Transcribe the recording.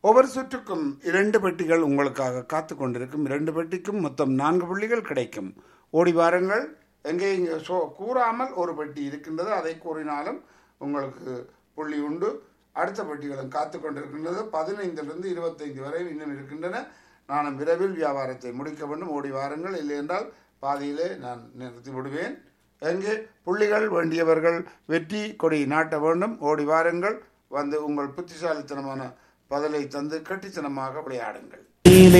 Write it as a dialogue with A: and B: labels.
A: ஒவ்வொரு சுற்றுக்கும் இரண்டு பெட்டிகள் உங்களுக்காக காத்து கொண்டிருக்கும் இரண்டு பெட்டிக்கும் மொத்தம் நான்கு புள்ளிகள் கிடைக்கும் ஓடி வாருங்கள் எங்கே இங்கே சோ கூறாமல் ஒரு பெட்டி இருக்கின்றது அதை கூறினாலும் உங்களுக்கு புள்ளி உண்டு அடுத்த பெட்டிகளும் காத்து கொண்டிருக்கின்றது பதினைந்திலிருந்து இருபத்தைந்து வரை இன்னும் இருக்கின்றன நானும் விரைவில் வியாபாரத்தை முடிக்க வேண்டும் ஓடி வாருங்கள் இல்லை என்றால் பாதியிலே நான் நிறுத்தி விடுவேன் எங்கே புள்ளிகள் வேண்டியவர்கள் வெற்றி கொடி நாட்ட வேண்டும் ஓடி வாருங்கள் வந்து உங்கள் புத்திசாலித்தனமான பதிலை தந்து கட்டித்தனமாக விளையாடுங்கள்